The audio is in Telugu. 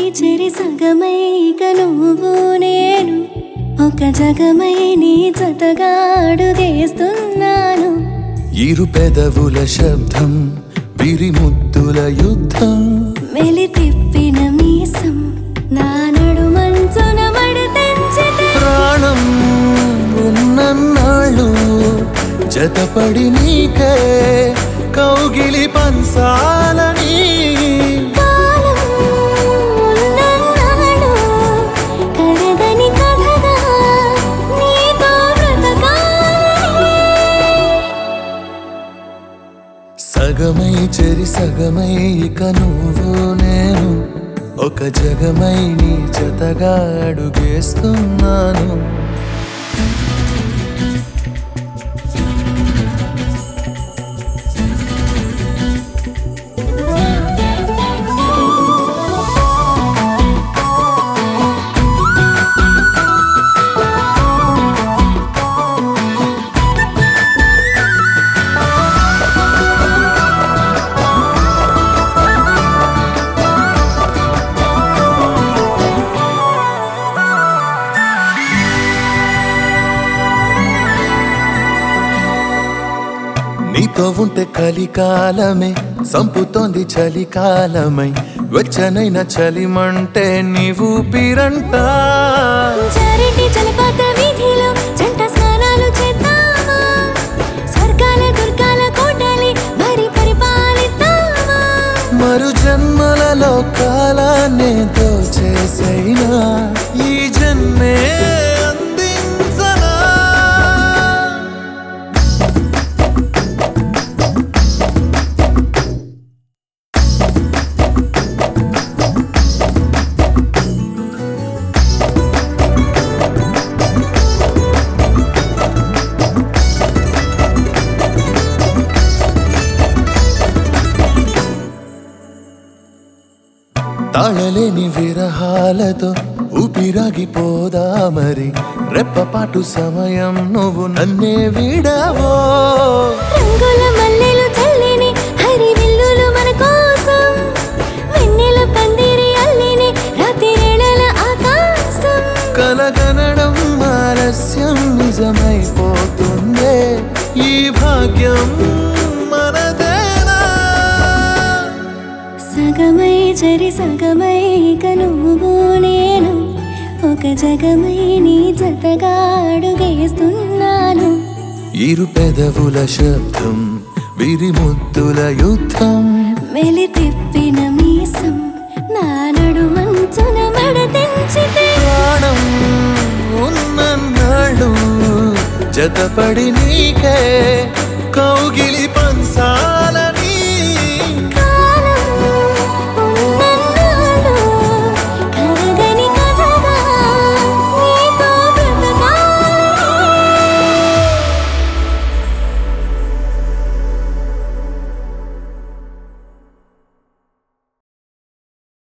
చెరి సగమై ఇక నువ్వు నేను ఒక జగమై నీ జతగా అడుగేస్తున్నాను ఇరు పెదవుల శబ్దం విరి ముద్దుల యుద్ధం మెలి తిప్పిన మీసం నా నడుమంచున మడతెంచితే ప్రాణం ఉన్నన్నాళ్ళు జతపడి నీకే కౌగిలి పంచాలని కాలం ఉన్నన్నాడు కడగని కథగా నీతో బ్రతకాలని సగమై చెరి సగమై ఇక నువ్వు నేను ఒక జగమై నీ జతగా అడుగేస్తున్నాను నీతో ఉంటే కలికాలమే సంపుతోంది చలికాలమై వెచ్చనైన చలిమంటే నీవు పిరంట చారిటి జలపాత వీధిలో జంట స్నానాలు చేద్దామా స్వర్గాల దుర్గాల కోటలి మరి పరిపాలిద్దామా మరు జన్మలలో కాలాన్నే దోచేసైనా ఈ జన్మే అందించనా తాళలేని విరహాలతో ఊపిరాగిపోదా మరి రెప్పపాటు సమయం నువ్వు నన్నే విడవో రంగుల మల్లెలు చల్లిని హరి విల్లులు మన కోసం వెన్నెల పందిరి అల్లిని రాత్రిరేళల ఆకాశం కలగనడం ఆలస్యం నిజమైపోతుందే ఈ భాగ్యం మనదేనా సగమై చరి సగమై ఇక నువ్వు నేను ఒక జగమై నీ జతగా అడుగేస్తున్నాను ఇరు పెదవుల శబ్దం విరి ముద్దుల యుద్ధం మెలి తిప్పిన మీసం నా నడుమంచున మడతెంచితే ప్రాణం ఉన్నన్నాళ్ళు జతపడి నీకే కౌగిలి పంచా